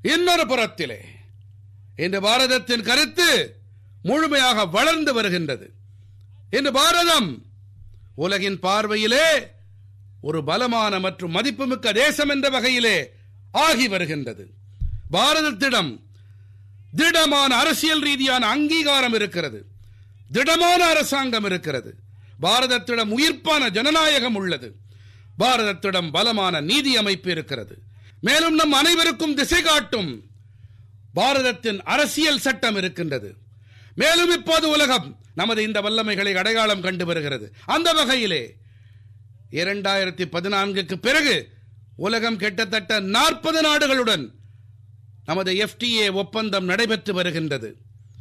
இன்னொரு புறத்திலே இன்று பாரதத்தின் கருத்து முழுமையாக வளர்ந்து வருகின்றது இன்று பாரதம் உலகின் பார்வையிலே ஒரு பலமான மற்றும் மதிப்புமிக்க தேசம் என்ற வகையிலே ஆகி வருகின்றது பாரதத்திடம் திடமான அரசியல் ரீதியான அங்கீகாரம் இருக்கிறது திடமான அரசாங்கம் இருக்கிறது பாரதத்திடம் உயிர்ப்பான ஜனநாயகம் உள்ளது பாரதத்திடம் பலமான நீதி அமைப்பு இருக்கிறது மேலும் நம் அனைவருக்கும் திசை காட்டும் பாரதத்தின் அரசியல் சட்டம் இருக்கின்றது மேலும் இப்போது உலகம் நமது இந்த வல்லமைகளை அடையாளம் கண்டு வருகிறது அந்த வகையிலே இரண்டாயிரத்தி பதினான்குக்கு பிறகு உலகம் கிட்டத்தட்ட நாற்பது நாடுகளுடன் நமது எஃப்டிஏ ஒப்பந்தம் நடைபெற்று வருகின்றது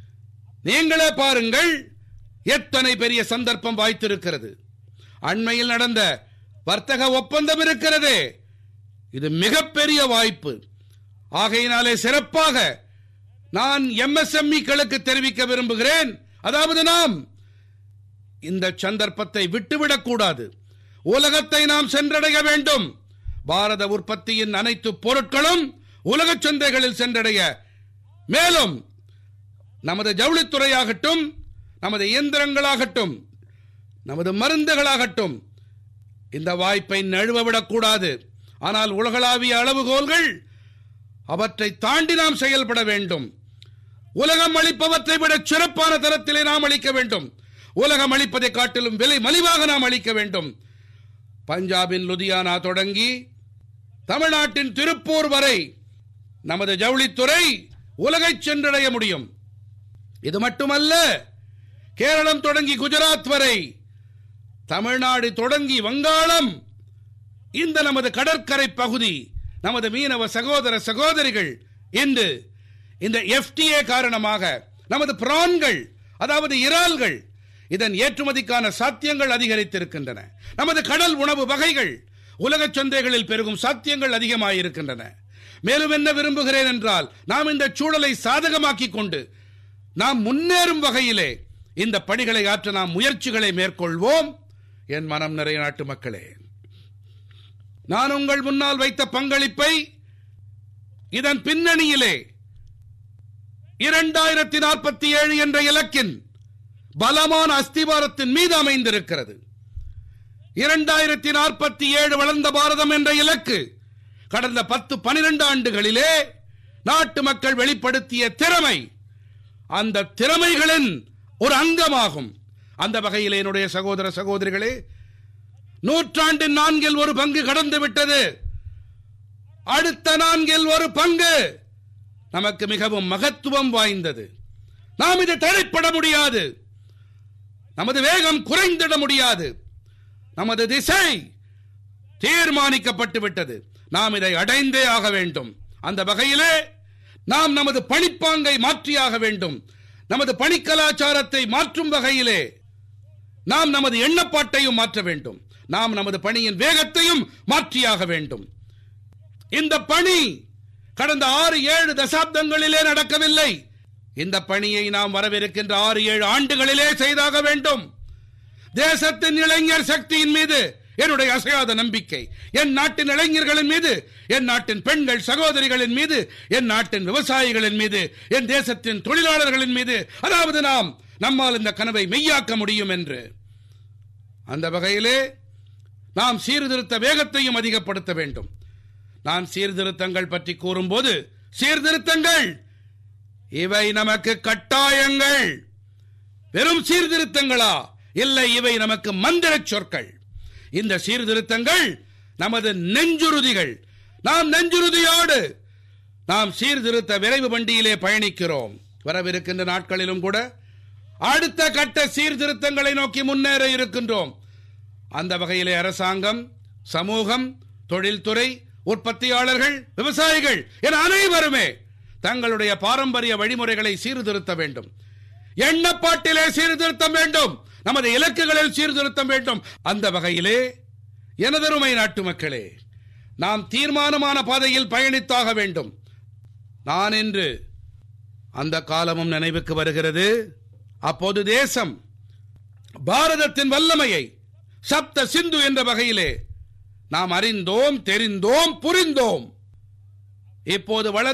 நீங்களே பாருங்கள் எத்தனை பெரிய சந்தர்ப்பம் வாய்த்திருக்கிறது அண்மையில் நடந்த வர்த்தக ஒப்பந்தம் இருக்கிறதே இது மிகப்பெரிய வாய்ப்பு ஆகையினாலே சிறப்பாக நான் எம்எஸ்எம்இக்களுக்கு தெரிவிக்க விரும்புகிறேன் அதாவது நாம் இந்த சந்தர்ப்பத்தை விட்டுவிடக் கூடாது உலகத்தை நாம் சென்றடைய வேண்டும் பாரத உற்பத்தியின் அனைத்து பொருட்களும் உலக சந்தைகளில் சென்றடைய மேலும் நமது ஜவுளித்துறையாகட்டும் நமது இயந்திரங்களாகட்டும் நமது மருந்துகளாகட்டும் இந்த வாய்ப்பை நழுவவிடக்கூடாது ஆனால் உலகளாவிய அளவுகோல்கள் அவற்றை தாண்டி நாம் செயல்பட வேண்டும் உலகம் அளிப்பவற்றை விட சிறப்பான தரத்திலே நாம் அளிக்க வேண்டும் உலகம் அளிப்பதை காட்டிலும் விலை மலிவாக நாம் அளிக்க வேண்டும் பஞ்சாபின் லுதியானா தொடங்கி தமிழ்நாட்டின் திருப்பூர் வரை நமது ஜவுளித்துறை உலகை சென்றடைய முடியும் இது மட்டுமல்ல கேரளம் தொடங்கி குஜராத் வரை தமிழ்நாடு தொடங்கி வங்காளம் இந்த நமது கடற்கரை பகுதி நமது மீனவ சகோதர சகோதரிகள் இன்று இந்த எஃப்டிஏ காரணமாக நமது பிரான்கள் அதாவது இறால்கள் இதன் ஏற்றுமதிக்கான சாத்தியங்கள் அதிகரித்திருக்கின்றன நமது கடல் உணவு வகைகள் உலக சந்தைகளில் பெருகும் சாத்தியங்கள் அதிகமாயிருக்கின்றன மேலும் என்ன விரும்புகிறேன் என்றால் நாம் இந்த சூழலை சாதகமாக்கிக் கொண்டு நாம் முன்னேறும் வகையிலே இந்த பணிகளை ஆற்ற நாம் முயற்சிகளை மேற்கொள்வோம் என் மனம் நிறைய நாட்டு மக்களே நான் உங்கள் முன்னால் வைத்த பங்களிப்பை இதன் பின்னணியிலே இரண்டாயிரத்தி நாற்பத்தி ஏழு என்ற இலக்கின் பலமான அஸ்திவாரத்தின் மீது அமைந்திருக்கிறது இரண்டாயிரத்தி நாற்பத்தி ஏழு வளர்ந்த பாரதம் என்ற இலக்கு கடந்த பத்து பனிரெண்டு ஆண்டுகளிலே நாட்டு மக்கள் வெளிப்படுத்திய திறமை அந்த திறமைகளின் ஒரு அங்கமாகும் அந்த வகையில் என்னுடைய சகோதர சகோதரிகளே நூற்றாண்டின் நான்கில் ஒரு பங்கு கடந்து விட்டது அடுத்த நான்கில் ஒரு பங்கு நமக்கு மிகவும் மகத்துவம் வாய்ந்தது நாம் இதை தடைப்பட முடியாது நமது வேகம் குறைந்திட முடியாது நமது திசை தீர்மானிக்கப்பட்டு விட்டது நாம் இதை அடைந்தே ஆக வேண்டும் அந்த வகையிலே நாம் நமது பணிப்பாங்கை மாற்றியாக வேண்டும் நமது பணி கலாச்சாரத்தை மாற்றும் வகையிலே நாம் நமது எண்ணப்பாட்டையும் மாற்ற வேண்டும் நாம் நமது பணியின் வேகத்தையும் மாற்றியாக வேண்டும் இந்த பணி கடந்த ஆறு ஏழு தசாப்தங்களிலே நடக்கவில்லை இந்த பணியை நாம் வரவிருக்கின்ற ஆறு ஏழு ஆண்டுகளிலே செய்தாக வேண்டும் தேசத்தின் இளைஞர் சக்தியின் மீது என்னுடைய அசையாத நம்பிக்கை என் நாட்டின் இளைஞர்களின் மீது என் நாட்டின் பெண்கள் சகோதரிகளின் மீது என் நாட்டின் விவசாயிகளின் மீது என் தேசத்தின் தொழிலாளர்களின் மீது அதாவது நாம் நம்மால் இந்த கனவை மெய்யாக்க முடியும் என்று அந்த வகையிலே நாம் சீர்திருத்த வேகத்தையும் அதிகப்படுத்த வேண்டும் நான் சீர்திருத்தங்கள் பற்றி கூறும்போது சீர்திருத்தங்கள் இவை நமக்கு கட்டாயங்கள் வெறும் சீர்திருத்தங்களா இல்லை இவை நமக்கு மந்திர சொற்கள் இந்த சீர்திருத்தங்கள் நமது நெஞ்சுறுதிகள் நாம் நெஞ்சுறுதியோடு நாம் சீர்திருத்த விரைவு வண்டியிலே பயணிக்கிறோம் வரவிருக்கின்ற நாட்களிலும் கூட அடுத்த கட்ட சீர்திருத்தங்களை நோக்கி முன்னேற இருக்கின்றோம் அந்த வகையிலே அரசாங்கம் சமூகம் தொழில்துறை உற்பத்தியாளர்கள் விவசாயிகள் என அனைவருமே தங்களுடைய பாரம்பரிய வழிமுறைகளை சீர்திருத்த வேண்டும் எண்ணப்பாட்டிலே சீர்திருத்தம் வேண்டும் நமது இலக்குகளில் சீர்திருத்தம் வேண்டும் அந்த வகையிலே எனதருமை நாட்டு மக்களே நாம் தீர்மானமான பாதையில் பயணித்தாக வேண்டும் நான் இன்று அந்த காலமும் நினைவுக்கு வருகிறது அப்போது தேசம் பாரதத்தின் வல்லமையை சப்த சிந்து என்ற வகையிலே நாம் அறிந்தோம் தெரிந்தோம் புரிந்தோம் இப்போது வள